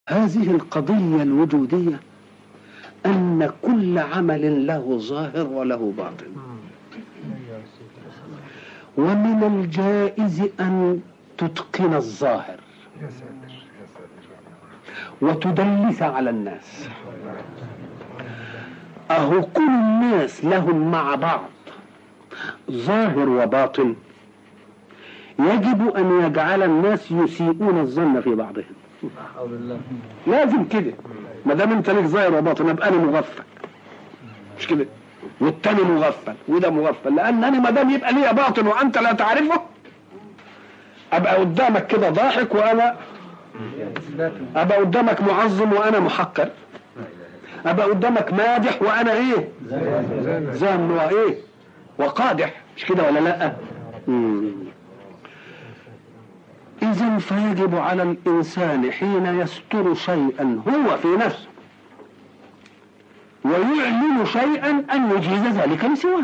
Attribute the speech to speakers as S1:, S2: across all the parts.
S1: هذه القضية الوجودية أن كل عمل له ظاهر وله باطن ومن الجائز أن تتقن الظاهر وتدلس على الناس أهو كل الناس لهم مع بعض ظاهر وباطن يجب أن يجعل الناس يسيئون الظن في بعضهم لازم كده ما دام انت ليك ظاهر وباطن ابقى انا مغفل مش كده والتاني مغفل وده مغفل لان انا ما دام يبقى ليا باطن وانت لا تعرفه ابقى قدامك كده ضاحك وانا ابقى قدامك معظم وانا محقر ابقى قدامك مادح وانا ايه زان وايه وقادح مش كده ولا لا مم. إذا فيجب على الإنسان حين يستر شيئا هو في نفسه ويعلن شيئا أن يجيز ذلك لسواه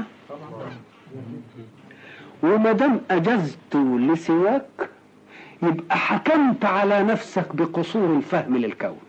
S1: وما دام أجزت لسواك يبقى حكمت على نفسك بقصور الفهم للكون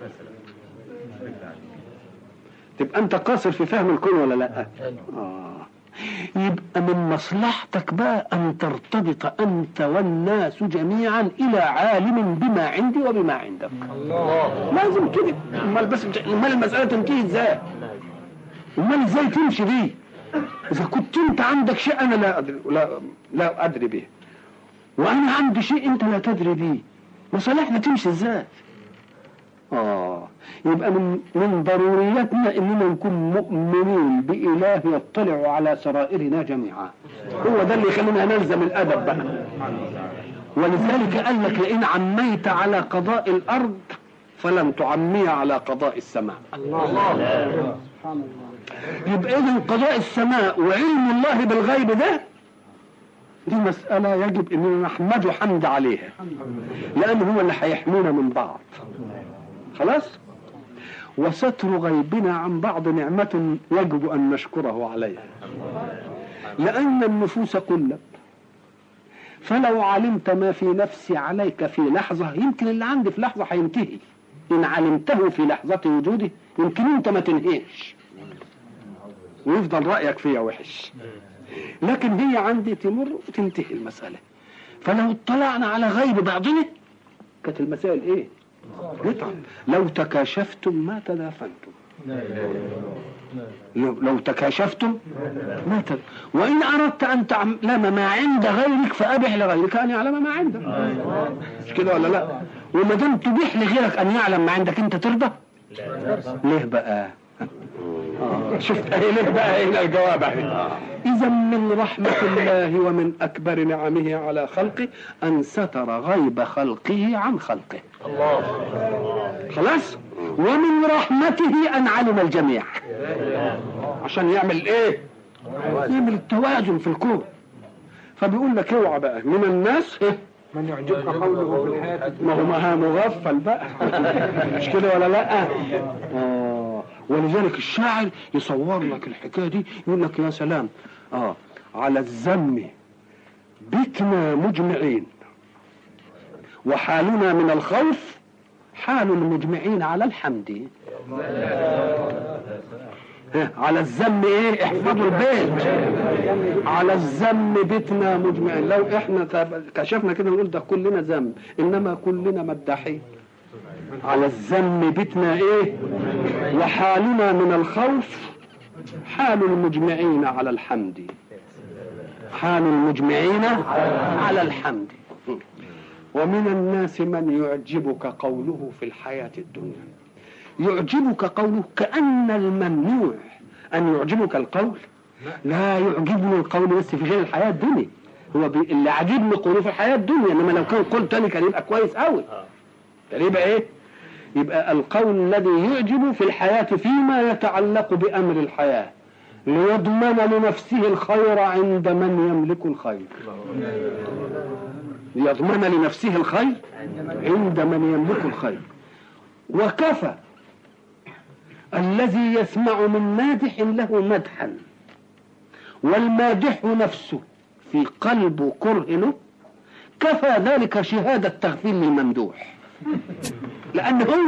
S1: تبقى أنت قاصر في فهم الكون ولا لا؟ آه. يبقى من مصلحتك بقى أن ترتبط أنت والناس جميعا إلى عالم بما عندي وبما عندك الله لازم كده امال بس امال المسألة تنتهي ازاي امال ازاي تمشي دي إذا كنت أنت عندك شيء أنا لا أدري لا, لا أدري به وأنا عندي شيء أنت لا تدري به مصالحنا تمشي ازاي آه يبقى من من ضرورياتنا اننا نكون مؤمنين بإله يطلع على سرائرنا جميعا هو ده اللي يخلينا نلزم الأدب بقى ولذلك قال لك لئن عميت على قضاء الأرض فلن تعمي على قضاء السماء الله يبقى إذا قضاء السماء وعلم الله بالغيب ده دي مسألة يجب أننا نحمده حمد عليها لأنه هو اللي هيحمينا من بعض خلاص وستر غيبنا عن بعض نعمة يجب أن نشكره عليها لأن النفوس قلت فلو علمت ما في نفسي عليك في لحظة يمكن اللي عندي في لحظة هينتهي إن علمته في لحظة وجوده يمكن أنت ما تنهيش ويفضل رأيك فيها وحش لكن هي عندي تمر وتنتهي المسألة فلو اطلعنا على غيب بعضنا كانت المسائل ايه قطع لو تكاشفتم ما تدافنتم لو, لو تكاشفتم ما تد... وإن أردت أن تعلم ما عند غيرك فأبح لغيرك أن يعلم ما عندك مش كده ولا لا وما دام تبيح لغيرك أن يعلم ما عندك أنت ترضى ليه بقى شفت ليه بقى هنا الجواب إذا من رحمة الله ومن أكبر نعمه على خلقه أن ستر غيب خلقه عن خلقه الله خلاص ومن رحمته أن علم الجميع عشان يعمل إيه يعمل التوازن في الكون فبيقول لك اوعى بقى من الناس إيه؟
S2: من يعجبك قوله في الحياة
S1: ما هو ما مغفل بقى مش كده ولا لا آه. ولذلك الشاعر يصور لك الحكايه دي يقول لك يا سلام اه على الذم بتنا مجمعين وحالنا من الخوف حال المجمعين على الحمد على الذم ايه احفظوا البيت على الذم بيتنا مجمعين لو احنا كشفنا كده نقول ده كلنا ذنب انما كلنا مداحين على الذم بيتنا ايه وحالنا من الخوف حال المجمعين على الحمد حال المجمعين على الحمد ومن الناس من يعجبك قوله في الحياة الدنيا يعجبك قوله كأن الممنوع أن يعجبك القول لا يعجبني القول بس في غير الحياة الدنيا هو بي... اللي عاجبني قوله في الحياة الدنيا إنما لو كان قول تاني كان يبقى كويس قوي كان يبقى إيه؟ يبقى القول الذي يعجب في الحياة فيما يتعلق بأمر الحياة ليضمن لنفسه الخير عند من يملك الخير ليضمن لنفسه الخير عند من يملك الخير وكفى الذي يسمع من مادح له مدحا والمادح نفسه في قلبه كره له كفى ذلك شهادة تغفير للممدوح لان هو